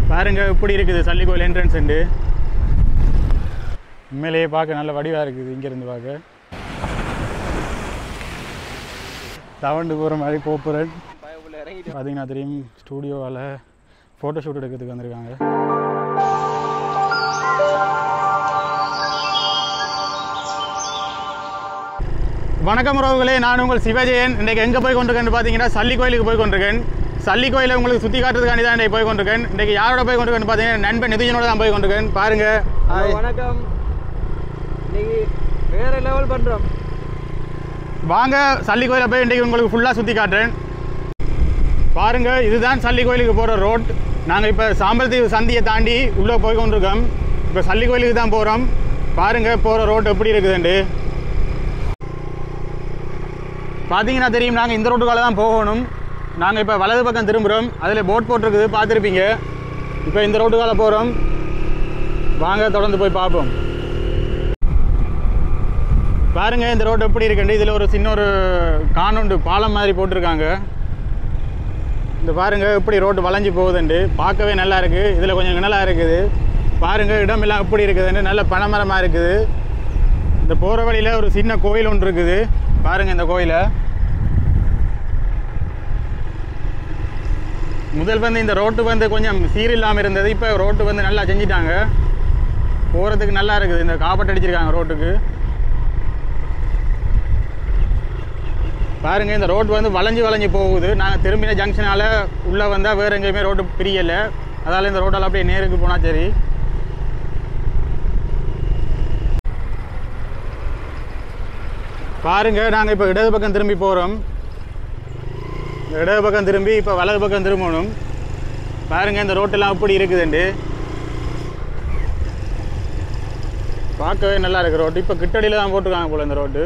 பாருங்க இப்படி இருக்குது சல்லிக்கோயில் என்ட்ரன்ஸ் உண்டு உண்மையிலேயே பார்க்க நல்ல வடிவாக இருக்குது இங்கேருந்து பார்க்க தவண்டு போகிற மாதிரி போப்புறேன் பார்த்தீங்கன்னா தெரியும் ஸ்டூடியோவால் ஃபோட்டோ ஷூட் எடுக்கிறதுக்கு வந்திருக்காங்க வணக்கம் உறவுகளே நான் உங்கள் சிவஜெயன் இன்றைக்கு எங்கே போய் கொண்டிருக்கேன்னு பார்த்தீங்கன்னா சல்லி கோயிலுக்கு போய் கொண்டிருக்கேன் சல்லி கோயிலை உங்களுக்கு சுற்றி காட்டுறதுக்காண்டி தான் இன்றைக்கு போய் கொண்டிருக்கேன் இன்றைக்கு யாரோட போய் கொண்டிருக்கேன்னு பார்த்தீங்கன்னா நண்பன் நிதிஜனோட தான் போய் கொண்டிருக்கேன் பாருங்க ஹலோ, வணக்கம் இன்னைக்கு வேற லெவல் பண்றோம் வாங்க சல்லி கோயிலை போய் இன்றைக்கு உங்களுக்கு ஃபுல்லாக சுற்றி காட்டுறேன் பாருங்க இதுதான் சல்லி கோயிலுக்கு போகிற ரோட் நாங்கள் இப்போ சாம்பல்தீவு சந்தியை தாண்டி உள்ளே போய் கொண்டிருக்கோம் இப்போ சல்லி கோயிலுக்கு தான் போகிறோம் பாருங்க போகிற ரோட் எப்படி இருக்குதுண்டு பார்த்தீங்கன்னா தெரியும் நாங்கள் இந்த ரோட்டுக்கால தான் போகணும் நாங்கள் இப்போ வலது பக்கம் திரும்புகிறோம் அதில் போட் போட்டிருக்குது பார்த்துருப்பீங்க இப்போ இந்த ரோட்டுக்கால போகிறோம் வாங்க தொடர்ந்து போய் பார்ப்போம் பாருங்க இந்த ரோடு எப்படி இருக்குண்டு இதில் ஒரு சின்ன ஒரு காணுண்டு பாலம் மாதிரி போட்டிருக்காங்க இந்த பாருங்க எப்படி ரோடு வளைஞ்சு போகுதுண்டு பார்க்கவே நல்லா இருக்கு இதில் கொஞ்சம் நல்லா இருக்குது பாருங்க இடமெல்லாம் எப்படி இருக்குதுன்னு நல்ல பனைமரமாக இருக்குது இந்த போகிற வழியில் ஒரு சின்ன கோயில் ஒன்று இருக்குது பாருங்க இந்த கோயிலை முதல் வந்து இந்த ரோட்டு வந்து கொஞ்சம் சீரில்லாமல் இருந்தது இப்போ ரோட்டு வந்து நல்லா செஞ்சிட்டாங்க போகிறதுக்கு நல்லா இருக்குது இந்த காப்பட்டு அடிச்சிருக்காங்க ரோட்டுக்கு பாருங்க இந்த ரோடு வந்து வளைஞ்சு வளைஞ்சு போகுது நாங்கள் திரும்பின ஜங்ஷனால் உள்ளே வந்தால் வேறு எங்கேயுமே ரோடு பிரியலை அதால் இந்த ரோட்டால் அப்படியே நேருக்கு போனால் சரி பாருங்க நாங்கள் இப்போ இடது பக்கம் திரும்பி போகிறோம் இடது பக்கம் திரும்பி இப்போ வலது பக்கம் திரும்பணும் பாருங்க இந்த ரோட்டெல்லாம் எப்படி இருக்குதுண்டு பார்க்கவே நல்லா இருக்கு ரோட்டு இப்போ கிட்டடியில் தான் போட்டிருக்காங்க போல இந்த ரோட்டு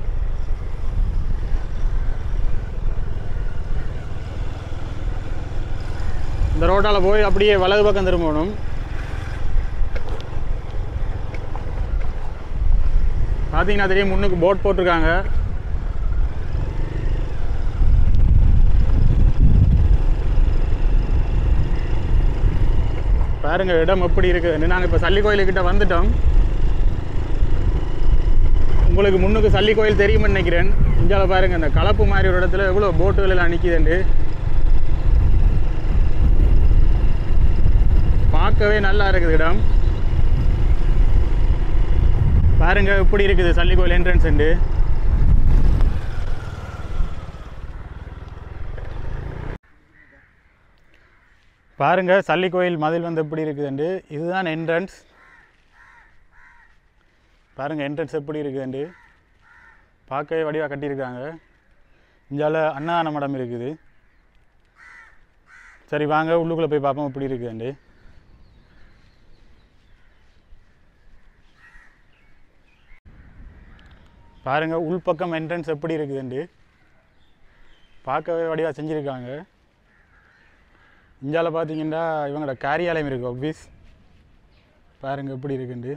இந்த ரோட்டால் போய் அப்படியே வலது பக்கம் திரும்பணும் பார்த்தீங்கன்னா தெரியும் முன்னுக்கு போட் போட்டிருக்காங்க பாருங்க இடம் எப்படி இருக்குதுன்னு நாங்கள் இப்போ சல்லி கோயிலுக்கிட்ட வந்துட்டோம் உங்களுக்கு முன்னுக்கு சல்லி கோயில் தெரியும்னு நினைக்கிறேன் இந்தியால பாருங்க இந்த கலப்பு மாதிரி ஒரு இடத்துல எவ்வளோ போட்டுகள் எல்லாம் நிற்கிதுண்டு பார்க்கவே நல்லா இருக்குது இடம் பாருங்க இப்படி இருக்குது சல்லி கோயில் என்ட்ரன்ஸ் உண்டு பாருங்க சல்லி கோயில் மதில் வந்து எப்படி இருக்குதுண்டு இதுதான் என்ட்ரன்ஸ் பாருங்க என்ட்ரன்ஸ் எப்படி இருக்குதுண்டு பார்க்கவே வடிவாக கட்டியிருக்காங்க இந்தியாவில் அன்னதான மடம் இருக்குது சரி வாங்க உள்ளுக்குள்ளே போய் பார்ப்போம் எப்படி இருக்குதுண்டு பாருங்க உள்பக்கம் என்ட்ரன்ஸ் எப்படி இருக்குதுண்டு பார்க்கவே வடிவாக செஞ்சுருக்காங்க இந்தியாவில் பார்த்தீங்கன்னா இவங்களோட காரியாலயம் இருக்குது ஆஃபீஸ் பாருங்க எப்படி இருக்குண்டு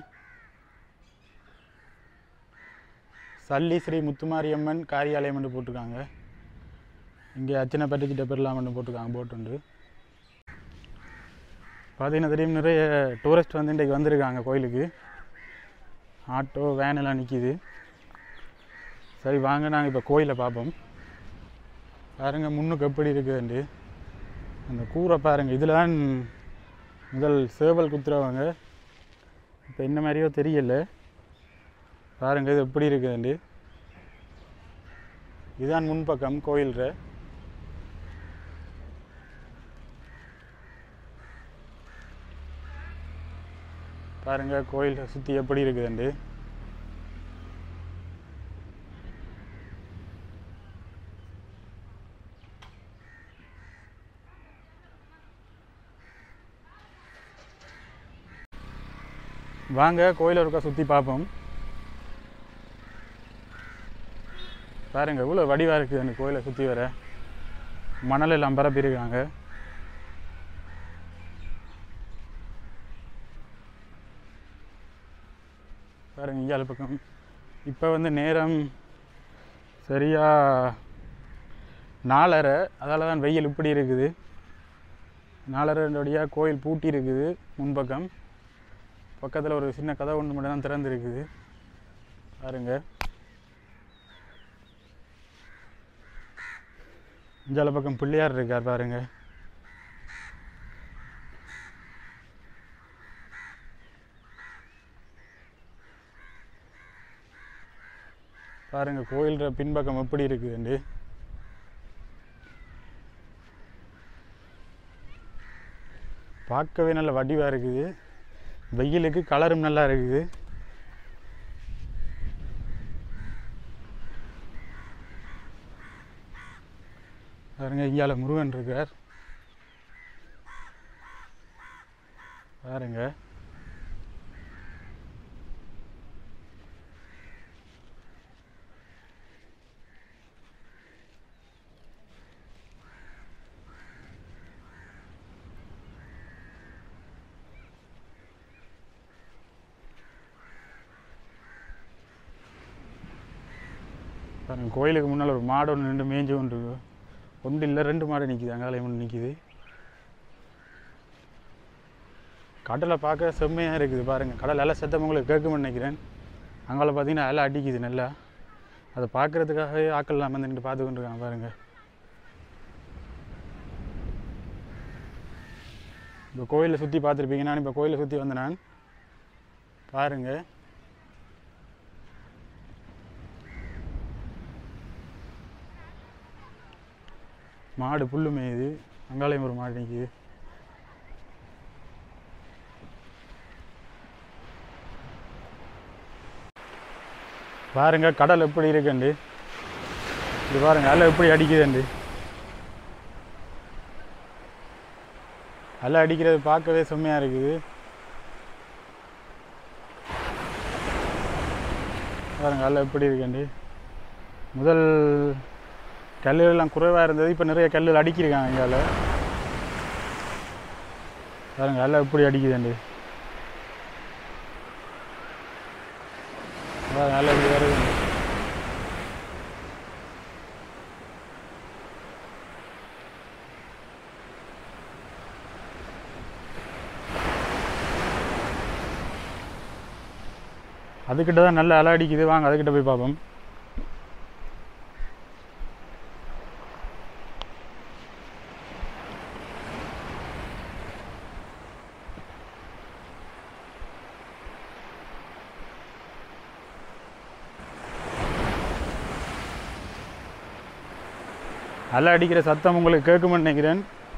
சல்லி ஸ்ரீ முத்துமாரியம்மன் காரியாலயம்னு போட்டிருக்காங்க இங்கே அச்சனை பட்டுக்கிட்ட பெறலாம்னு போட்டிருக்காங்க போட் உண்டு பார்த்தீங்கன்னா தெரியும் நிறைய டூரிஸ்ட் வந்து இன்றைக்கு வந்திருக்காங்க கோயிலுக்கு ஆட்டோ வேன் எல்லாம் நிற்கிது சரி வாங்க நாங்கள் இப்போ கோயிலை பார்ப்போம் பாருங்க முன்னுக்கு எப்படி இருக்குதுண்டு அந்த கூரை பாருங்க இதில் தான் முதல் சேவல் குத்துறவங்க இப்போ என்ன மாதிரியோ தெரியல பாருங்க இது எப்படி இருக்குதுண்டு இதுதான் முன்பக்கம் கோயில்ற பாருங்க கோயில் சுற்றி எப்படி இருக்குதுண்டு வாங்க கோயிலை ஒருக்கா சுற்றி பார்ப்போம் பாருங்க இவ்வளோ வடிவாக இருக்குது அந்த கோயிலை சுற்றி வர மணல் எல்லாம் பரப்பியிருக்காங்க பாருங்க இங்கால பக்கம் இப்போ வந்து நேரம் சரியா நாலரை அதால தான் வெயில் இப்படி இருக்குது நாலரையாக கோயில் பூட்டி இருக்குது முன்பக்கம் பக்கத்தில் ஒரு சின்ன கதை ஒன்று மட்டும் தான் திறந்து இருக்குது பாருங்க இஞ்சால பக்கம் பிள்ளையார் இருக்கார் பாருங்க பாருங்க கோயில்ற பின்பக்கம் எப்படி இருக்குதுண்டு பார்க்கவே நல்ல வடிவாக இருக்குது வெயிலுக்கு கலரும் நல்லா இருக்குது பாருங்க இங்கால முருகன் இருக்கார் பாருங்க பாருங்க கோயிலுக்கு முன்னால் ஒரு மாடு ஒன்று ரெண்டு மேய்ஞ்சு கொண்டு இருக்கு. ஒன்று இல்லை ரெண்டு மாடு நிற்கிது அங்காலயம் ஒன்று நிற்கிது கடலை பார்க்க செம்மையாக இருக்குது பாருங்கள் கடல் எல்லாம் சத்தம் உங்களுக்கு கேட்கும்னு நினைக்கிறேன் அங்கால பார்த்தீங்கன்னா எல்லாம் அடிக்குது நல்லா அதை பார்க்குறதுக்காகவே ஆக்கள் இல்லாமல் நின்று பார்த்து கொண்டு இருக்காங்க பாருங்கள் இப்போ கோயிலை சுற்றி பார்த்துருப்பீங்க நான் இப்போ கோயிலை சுற்றி வந்தேன் நான் பாருங்கள் மாடு புல்லு மேயுது அங்காலயம் ஒரு மாடு நிற்கிது பாருங்க கடல் எப்படி இருக்குண்டு இது பாருங்க அலை எப்படி அடிக்குதுண்டு அலை அடிக்கிறது பார்க்கவே செம்மையாக இருக்குது பாருங்க அலை எப்படி இருக்குண்டு முதல் கல்லுகள் எல்லாம் குறைவாக இருந்தது இப்போ நிறைய கல்லுகள் அடிக்கிருக்காங்க எங்கால பாருங்க எல்லாம் எப்படி அடிக்குதுண்டு பாருங்க எல்லாம் இப்படி வருது அதுக்கிட்ட தான் நல்ல அலை அடிக்குது வாங்க அதுக்கிட்ட போய் பார்ப்போம் அலை அடிக்கிற சத்தம் உங்களுக்கு கேட்கும்னு நினைக்கிறேன்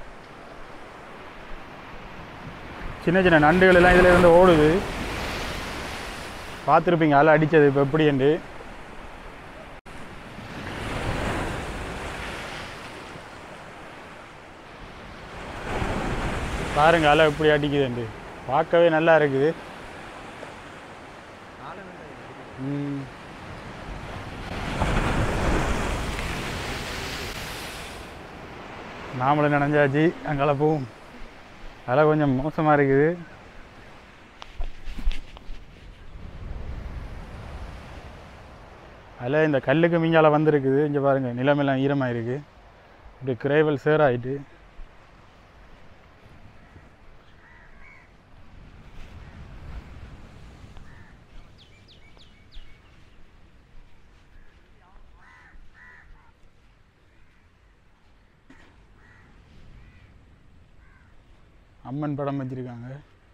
சின்ன சின்ன நண்டுகள் எல்லாம் இதில் இருந்து ஓடுது பார்த்துருப்பீங்க அலை அடித்தது இப்போ எப்படி என்று பாருங்க அலை எப்படி அடிக்குதுண்டு பார்க்கவே நல்லா இருக்குது ம் நாமளும் நனைஞ்சாச்சு அங்கால போவோம் அதெல்லாம் கொஞ்சம் மோசமாக இருக்குது அதில் இந்த கல்லுக்கு மிஞ்சால வந்திருக்குது இங்கே பாருங்கள் நிலமெல்லாம் ஈரமாக இருக்குது இப்படி கிரைவல் சேராயிட்டு அம்மன் படம் வச்சிருக்காங்க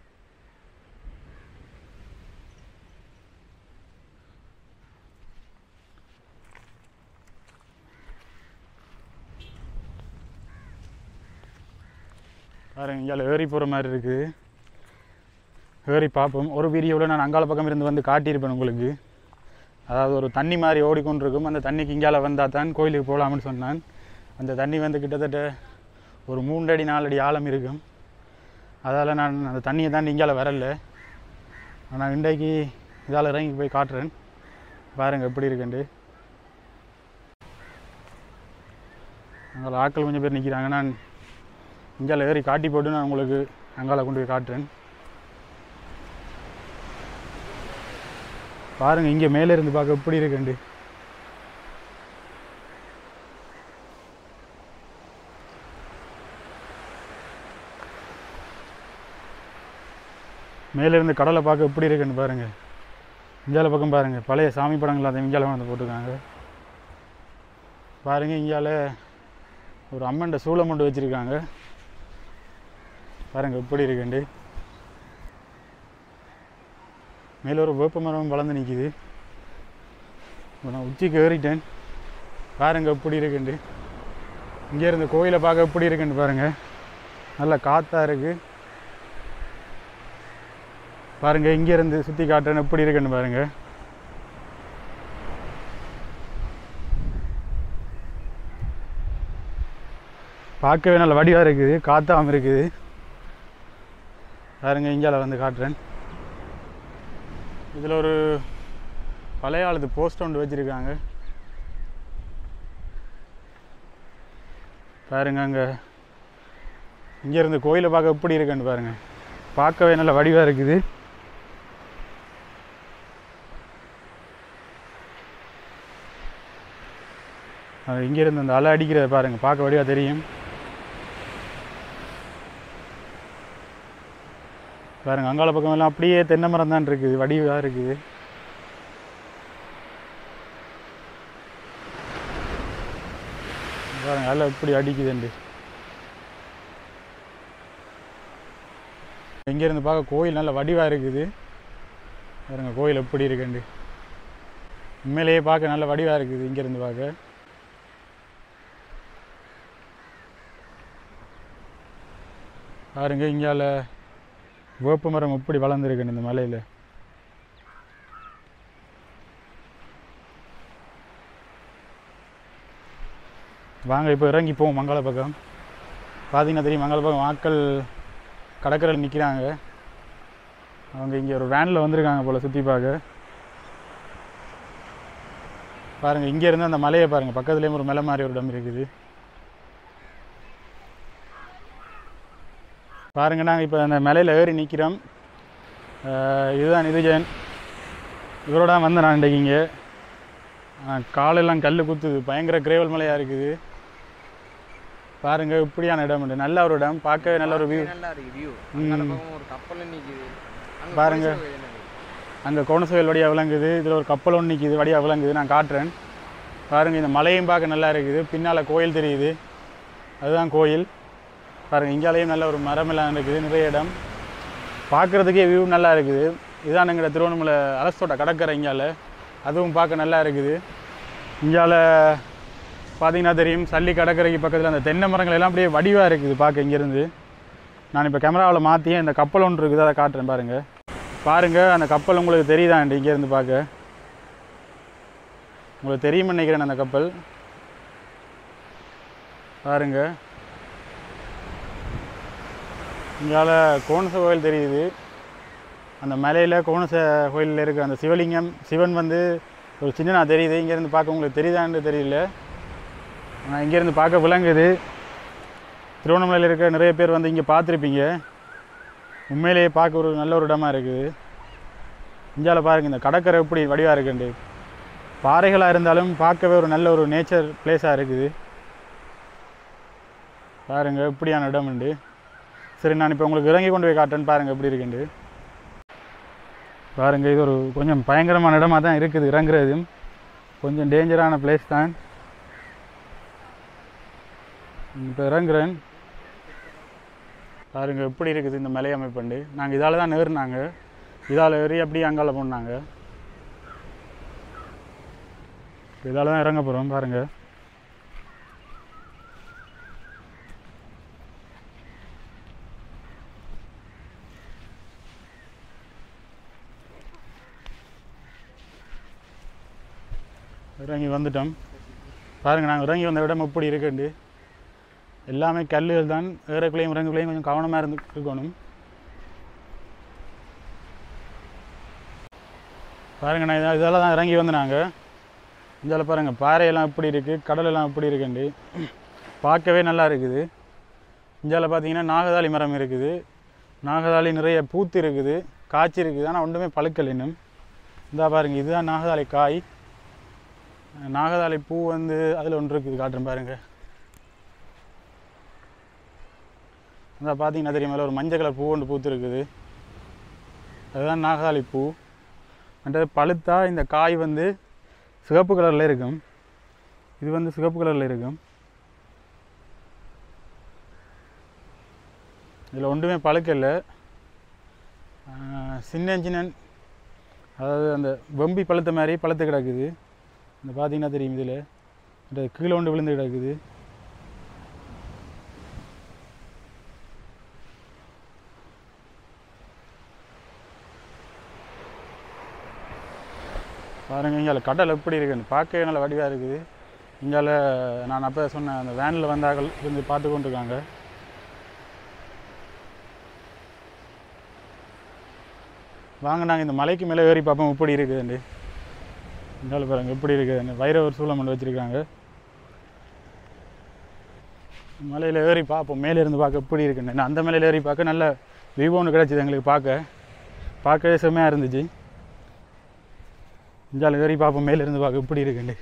பாருங்க இங்கே ஏறி போகிற மாதிரி இருக்குது ஏறி பார்ப்போம் ஒரு வீடியோவில் நான் அங்கால பக்கம் இருந்து வந்து காட்டியிருப்பேன் உங்களுக்கு அதாவது ஒரு தண்ணி மாதிரி ஓடிக்கொண்டிருக்கும் அந்த தண்ணிக்கு இங்கால வந்தால் தான் கோயிலுக்கு போகலாம்னு சொன்னான் அந்த தண்ணி வந்து கிட்டத்தட்ட ஒரு மூன்று அடி நாலு அடி ஆழம் இருக்கும் அதால் நான் அந்த தண்ணியை தாண்டி இங்கால வரல ஆனால் இன்றைக்கு இதால் இறங்கி போய் காட்டுறேன் பாருங்கள் எப்படி இருக்குண்டு அங்கே ஆட்கள் கொஞ்சம் பேர் நிற்கிறாங்க நான் இங்கால ஏறி காட்டி போட்டு நான் உங்களுக்கு அங்கால கொண்டு போய் காட்டுறேன் பாருங்கள் இங்கே மேலே இருந்து பார்க்க எப்படி இருக்குண்டு மேலேருந்து கடலை பார்க்க எப்படி இருக்குன்னு பாருங்கள் இந்தியாவில் பக்கம் பாருங்கள் பழைய சாமி படங்கள் அதை இந்தியாவில் வந்து போட்டிருக்காங்க பாருங்கள் இந்தியாவில் ஒரு அம்மன்ட சூளம் கொண்டு வச்சுருக்காங்க பாருங்கள் எப்படி இருக்குண்டு மேலே ஒரு வேப்ப மரம் வளர்ந்து நிற்கிது இப்போ நான் உச்சிக்கு ஏறிட்டேன் பாருங்க எப்படி இருக்குண்டு இங்கே இருந்து கோயிலை பார்க்க எப்படி இருக்குன்னு பாருங்க நல்ல காற்றா இருக்கு பாருங்க இங்கே இருந்து சுற்றி காட்டுறேன் எப்படி இருக்குன்னு பாருங்க பார்க்கவே நல்ல வடிவாக இருக்குது காத்தாம இருக்குது பாருங்க இங்கால வந்து காட்டுறேன் இதில் ஒரு பழைய காலத்து போஸ்ட் ஒன்று வச்சுருக்காங்க பாருங்க அங்கே இங்கேருந்து கோயிலை பார்க்க எப்படி இருக்குன்னு பாருங்க பார்க்கவே நல்ல வடிவாக இருக்குது அது இங்கேருந்து அந்த அலை அடிக்கிறத பாருங்க பார்க்க வடிவாக தெரியும் பாருங்க அங்கால பக்கம் எல்லாம் அப்படியே தென்னை மரம் தான் இருக்குது வடிவாக இருக்குது பாருங்க அலை எப்படி அடிக்குதுண்டு இங்கேருந்து பார்க்க கோயில் நல்ல வடிவாக இருக்குது பாருங்க கோயில் எப்படி இருக்குண்டு உண்மையிலேயே பார்க்க நல்ல வடிவாக இருக்குது இங்கேருந்து பார்க்க பாருங்க இங்கால வேப்ப மரம் எப்படி வளர்ந்துருக்குன்னு இந்த மலையில் வாங்க இப்போ இறங்கி போவோம் மங்கள பக்கம் பார்த்தீங்கன்னா தெரியும் மங்கள பக்கம் ஆட்கள் கடற்கரையில் நிற்கிறாங்க அவங்க இங்கே ஒரு வேனில் வந்திருக்காங்க போல் சுற்றி பார்க்க பாருங்கள் இங்கேருந்து அந்த மலையை பாருங்கள் பக்கத்துலேயும் ஒரு மலை மாதிரி ஒரு இடம் இருக்குது பாருங்க நாங்கள் இப்போ அந்த மலையில் ஏறி நிற்கிறோம் இதுதான் நிதிஜன் இவரோட வந்து நான் இன்றைக்கு இங்கே ஆஹ் காலெல்லாம் கல் குத்துது பயங்கர கிரேவல் மலையாக இருக்குது பாருங்க இப்படியான இடம் உண்டு நல்ல ஒரு இடம் பார்க்கவே நல்ல ஒரு வியூ நல்லா இருக்கு வியூ ம். ஒரு கப்பல் நிக்குது அங்க பாருங்க. போலீஸ் கோயில் என்னது? அங்கே கோணசோயில் வழியாக விளங்குது இதில் ஒரு கப்பல் ஒன்று நிற்கிது வழியாக விளங்குது நான் காட்டுறேன் பாருங்க இந்த மலையும் பார்க்க நல்லா இருக்குது பின்னால் கோயில் தெரியுது அதுதான் கோயில் பாருங்க இங்காலேயும் நல்ல ஒரு மரம் எல்லாம் இருக்குது நிறைய இடம் பார்க்குறதுக்கே வியூ நல்லா இருக்குது இதுதான் எங்களோட திருவண்ணாமலை அரசோட கடற்கரை இங்கால அதுவும் பார்க்க நல்லா இருக்குது இங்கால பார்த்தீங்கன்னா தெரியும் சல்லி கடற்கரைக்கு பக்கத்தில் அந்த தென்னை மரங்கள் எல்லாம் அப்படியே வடிவாக இருக்குது பார்க்க இங்கேருந்து நான் இப்போ கேமராவில் மாற்றியே இந்த கப்பல் ஒன்று இருக்குது அதை காட்டுறேன் பாருங்கள் பாருங்கள் அந்த கப்பல் உங்களுக்கு தெரியுதாண்டி இங்கேருந்து பார்க்க உங்களுக்கு தெரியும்னு நினைக்கிறேன் அந்த கப்பல் பாருங்க இங்கால கோணச கோயில் தெரியுது அந்த மலையில் கோணச கோயிலில் இருக்க அந்த சிவலிங்கம் சிவன் வந்து ஒரு சின்னனா தெரியுது இங்கேருந்து பார்க்க உங்களுக்கு தெரியுதான்னு தெரியல ஆனால் இங்கேருந்து பார்க்க விளங்குது திருவண்ணாமலையில் இருக்க நிறைய பேர் வந்து இங்கே பார்த்துருப்பீங்க உண்மையிலேயே பார்க்க ஒரு நல்ல ஒரு இடமா இருக்குது இந்தியாவில் பாருங்க இந்த கடற்கரை எப்படி வடிவாக இருக்குண்டு பாறைகளாக இருந்தாலும் பார்க்கவே ஒரு நல்ல ஒரு நேச்சர் பிளேஸாக இருக்குது பாருங்க இப்படியான இடம் உண்டு சரி நான் இப்போ உங்களுக்கு இறங்கி கொண்டு போய் காட்டுறேன்னு பாருங்க எப்படி இருக்குண்டு பாருங்க இது ஒரு கொஞ்சம் பயங்கரமான இடமா தான் இருக்குது இறங்குறது கொஞ்சம் டேஞ்சரான பிளேஸ் தான் இப்போ இறங்குறேன் பாருங்க எப்படி இருக்குது இந்த மலை அமைப்புண்டு நாங்கள் இதால் தான் ஏறினாங்க இதால் ஏறி அப்படியே அங்கால போனாங்க இதால் தான் இறங்க போகிறோம் பாருங்க இறங்கி வந்துட்டோம் பாருங்க நாங்கள் இறங்கி வந்த இடம் எப்படி இருக்குண்டு எல்லாமே கல்லுகள் தான் ஏறக்குள்ளேயும் இறங்குக்குள்ளேயும் கொஞ்சம் கவனமாக இருந்து இருக்கணும் பாருங்க நான் இதான் இதெல்லாம் தான் இறங்கி வந்து நாங்கள் இதில் பாருங்கள் பாறையெல்லாம் எப்படி இருக்குது கடலெல்லாம் எப்படி இருக்குண்டு பார்க்கவே நல்லா இருக்குது இந்தியாவில் பார்த்தீங்கன்னா நாகதாளி மரம் இருக்குது நாகதாளி நிறைய பூத்து இருக்குது காய்ச்சி இருக்குது ஆனால் ஒன்றுமே பழுக்கல் இன்னும் இந்தா பாருங்க இதுதான் நாகதாளி காய் நாகதாளி பூ வந்து அதில் ஒன்று இருக்குது காட்டுறேன் பாருங்க இந்த பார்த்தீங்கன்னா தெரியும் மேலே ஒரு மஞ்சள் கலர் பூ ஒன்று பூத்து இருக்குது அதுதான் நாகாளி பூ மற்றது பழுத்தா இந்த காய் வந்து சிவப்பு கலரில் இருக்கும் இது வந்து சிவப்பு கலரில் இருக்கும் இதில் ஒன்றுமே பழுக்கல ஆஹ் சின்ன சின்ன அதாவது அந்த வெம்பி பழுத்த மாதிரி பழுத்து கிடக்குது இந்த பார்த்தீங்கன்னா தெரியும் இதில் இந்த கீழே ஒன்று விழுந்து கிடக்குது பாருங்க இங்கே கடல் எப்படி இருக்குன்னு பார்க்கவே நல்ல வடிவாக இருக்குது இங்கால நான் அப்போ சொன்னேன் அந்த வேனில் வந்தார்கள் இருந்து பார்த்து கொண்டிருக்காங்க வாங்க நாங்கள் இந்த மலைக்கு மேலே ஏறி பார்ப்போம் எப்படி இருக்குதுண்டு இங்கால பாருங்க எப்படி இருக்குதுன்னு வைரவர் சூளம் ஒன்று வச்சுருக்காங்க மலையில் ஏறி பார்ப்போம் மேலே இருந்து பார்க்க எப்படி இருக்குன்னு நான் அந்த மலையில் ஏறி பார்க்க நல்ல வியூ ஒன்று கிடச்சிது எங்களுக்கு பார்க்க பார்க்கவே செம்மையாக இருந்துச்சு இஞ்சால ஏறி பார்ப்போம் மேலே இருந்து பார்க்க எப்படி இருக்குண்டு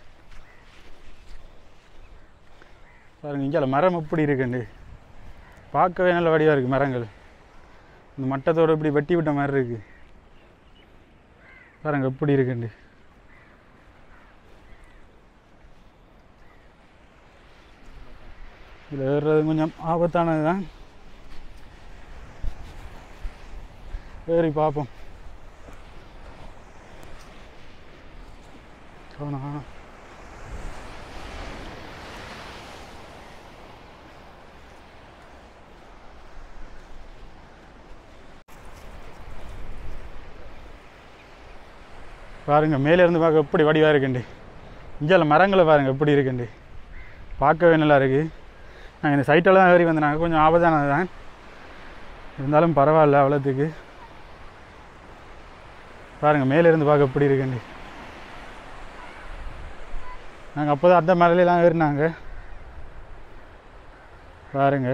பாருங்க இஞ்சால மரம் எப்படி இருக்குண்டு பார்க்கவே நல்ல வடிவாக இருக்குது மரங்கள் இந்த மட்டத்தோடு இப்படி வெட்டி விட்ட மாதிரி இருக்குது பாருங்க எப்படி இருக்குண்டு இதில் ஏறுறது கொஞ்சம் ஆபத்தானது தான் ஏறி பார்ப்போம் போனா பாருங்க மேலே இருந்து பார்க்க எப்படி வடிவாக இருக்குண்டு இஞ்சால மரங்களை பாருங்க எப்படி இருக்குண்டு பார்க்கவே நல்லா இருக்கு நாங்கள் இந்த சைட்டில் தான் ஏறி வந்தனாங்க கொஞ்சம் ஆபத்தானது தான் இருந்தாலும் பரவாயில்ல அவ்வளோத்துக்கு பாருங்க மேலே இருந்து பார்க்க எப்படி இருக்குண்டு நாங்கள் அப்போ தான் அந்த மலையிலாம் ஏறினாங்க பாருங்க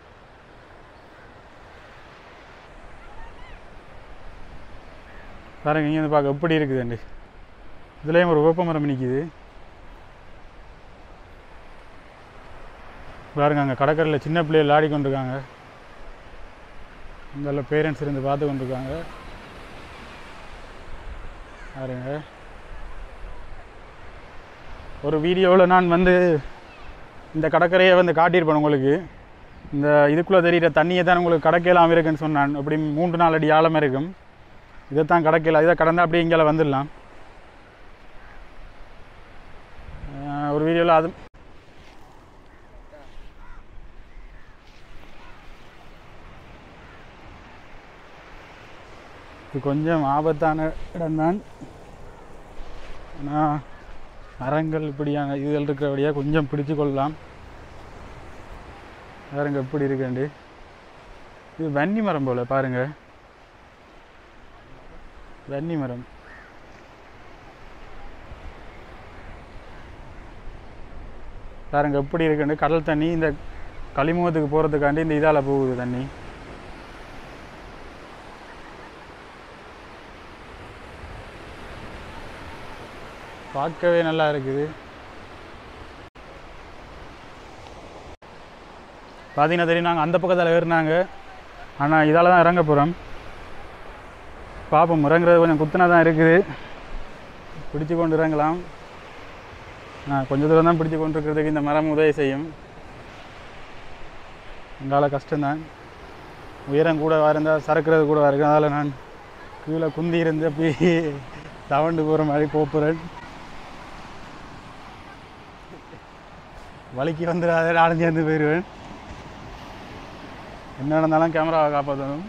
பாருங்க இங்கே வந்து பார்க்க எப்படி இருக்குதுண்டு இதுலேயும் ஒரு வேப்ப மரம் நிற்கிது பாருங்க அங்கே கடற்கரையில் சின்ன பிள்ளைகள் ஆடி கொண்டிருக்காங்க இங்கே பேரண்ட்ஸ் இருந்து பார்த்து கொண்டிருக்காங்க பாருங்க ஒரு வீடியோவில் நான் வந்து இந்த கடற்கரையை வந்து காட்டியிருப்பேன் உங்களுக்கு இந்த இதுக்குள்ளே தெரிகிற தண்ணியை தான் உங்களுக்கு கடக்கையெல்லாம் இருக்குன்னு சொன்னான் அப்படி மூன்று நாலு அடி ஆழம் இருக்கும் இதைத்தான் கடக்கையில் இதை கடந்தால் அப்படியே இங்கே வந்துடலாம் ஆஹ் ஒரு வீடியோவில் அது இது கொஞ்சம் ஆபத்தான இடம்தான் ஆனால் மரங்கள் இப்படியான இதுகள் இருக்கிறபடியாக கொஞ்சம் பிடிச்சு கொள்ளலாம் பாருங்க எப்படி இருக்குண்டு இது வன்னி மரம் போல் பாருங்க வன்னி மரம் பாருங்க எப்படி இருக்குண்டு கடல் தண்ணி இந்த களிமுகத்துக்கு போகிறதுக்காண்டி இந்த இதால் போகுது தண்ணி பார்க்கவே நல்லா இருக்குது பார்த்தீங்கன்னா தெரியும் நாங்கள் அந்த பக்கத்தில் ஏறினாங்க ஆனால் இதால் தான் இறங்க போகிறோம் பார்ப்போம் இறங்குறது கொஞ்சம் குத்துனா தான் இருக்குது பிடிச்சு கொண்டு இறங்கலாம் நான் கொஞ்சம் தூரம் தான் பிடிச்சு கொண்டு இருக்கிறதுக்கு இந்த மரம் உதவி செய்யும் எங்களால் கஷ்டம்தான் உயரம் கூட இருந்தால் சறுக்கிறது கூட இருக்குது அதனால் நான் கீழே குந்தி இருந்து அப்படியே தவண்டு போகிற மாதிரி போகிறேன் வலிக்கு வந்துடாத நானும் சேர்ந்து போயிடுவேன் என்ன நடந்தாலும் கேமராவை காப்பாற்றணும்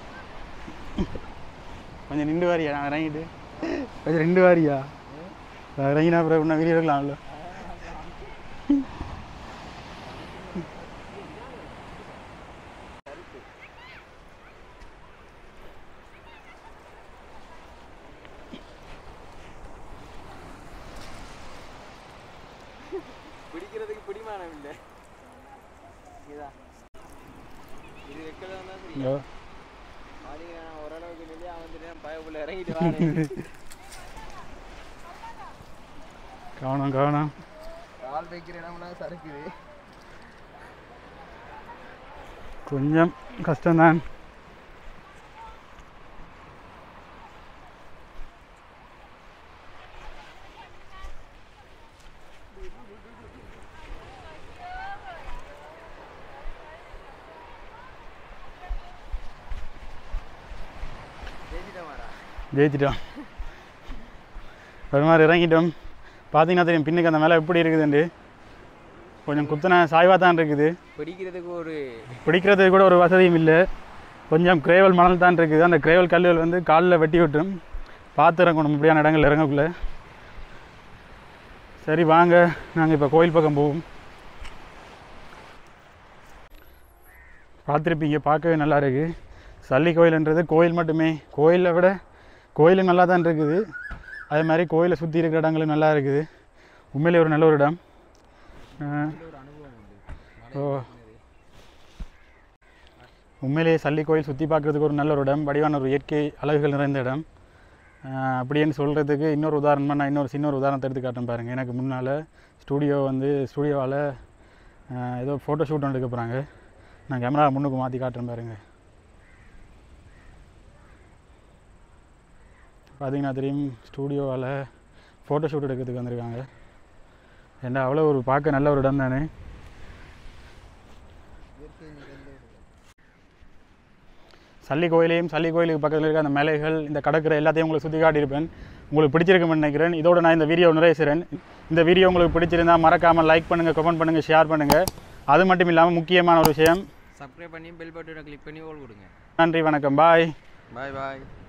கொஞ்சம் நின்று வாரியா நான் இறங்கிட்டு கொஞ்சம் நின்று வாரியா நான் இறங்கினா அப்புறம் இன்னும் வீடியோ எடுக்கலாம்ல பிடிக்கிறதுக்கு பிடிமானம் இல்லை இதா இது வைக்கிறதா இருந்தா சரி இங்கோ. பாத்தீங்கன்னா நான் ஓரளவுக்கு நிலையா வந்துட்டேன் பயப்புள்ள இறங்கிட்டு வரேன் கவனம் கவனம் கால் வைக்கிற இடம்லாம் சறுக்குது கொஞ்சம் கஷ்டம்தான் ஜெயிச்சிட்டோம் ஒரு மாதிரி இறங்கிட்டோம் பார்த்தீங்கன்னா தெரியும் பின்னுக்கு அந்த மேலே எப்படி இருக்குதுண்டு கொஞ்சம் குத்தன சாய்வாக தான் இருக்குது பிடிக்கிறதுக்கு ஒரு பிடிக்கிறதுக்கு கூட ஒரு வசதியும் இல்லை கொஞ்சம் கிரேவல் மணல் தான் இருக்குது அந்த கிரேவல் கல்லுகள் வந்து காலில் வெட்டி விட்டுரும் பார்த்து இறங்கணும் இப்படியான இடங்கள் இறங்கக்குள்ள சரி வாங்க நாங்கள் இப்போ கோயில் பக்கம் போவோம் பார்த்துருப்பீங்க பார்க்கவே நல்லா இருக்குது சல்லி கோயில்ன்றது கோயில் மட்டுமே கோயிலை விட கோயிலும் நல்லா தான் இருக்குது அதே மாதிரி கோயிலை சுற்றி இருக்கிற இடங்களும் நல்லா இருக்குது உண்மையிலே ஒரு நல்ல ஒரு இடம் அஹ், ஒரு அனுபவம் உண்டு ஓ உண்மையிலேயே சல்லி கோயில் சுற்றி பார்க்குறதுக்கு ஒரு நல்ல ஒரு இடம் வடிவான ஒரு இயற்கை அழகுகள் நிறைந்த இடம் ஆஹ் அப்படின்னு சொல்கிறதுக்கு இன்னொரு உதாரணமாக நான் இன்னொரு சின்ன ஒரு உதாரணத்தை எடுத்து காட்டுறேன் பாருங்கள் எனக்கு முன்னால் ஸ்டூடியோ வந்து ஸ்டூடியோவால் ஏதோ ஃபோட்டோ ஷூட் ஒன்று எடுக்க போகிறாங்க நான் கேமரா முன்னுக்கு மாற்றி காட்டுறேன் பாருங்கள் பார்த்தீங்கன்னா தெரியும் ஸ்டூடியோவால் ஃபோட்டோ ஷூட் எடுக்கிறதுக்கு வந்திருக்காங்க ஏன்னா அவ்வளோ ஒரு பார்க்க நல்ல ஒரு இடம் தானே சல்லி கோயிலையும் சல்லி கோயிலுக்கு பக்கத்தில் இருக்க அந்த மலைகள் இந்த கடற்கரை எல்லாத்தையும் உங்களுக்கு சுற்றி காட்டியிருப்பேன் உங்களுக்கு பிடிச்சிருக்கும்னு நினைக்கிறேன் இதோட நான் இந்த வீடியோ நிறைய செய்கிறேன் இந்த வீடியோ உங்களுக்கு பிடிச்சிருந்தா மறக்காமல் லைக் பண்ணுங்கள் கமெண்ட் பண்ணுங்கள் ஷேர் பண்ணுங்கள் அது மட்டும் இல்லாமல் முக்கியமான ஒரு விஷயம் சப்ஸ்கிரைப் பண்ணி பெல் பட்டனை கிளிக் பண்ணி ஓல் கொடுங்க நன்றி வணக்கம் பாய் பாய் பாய்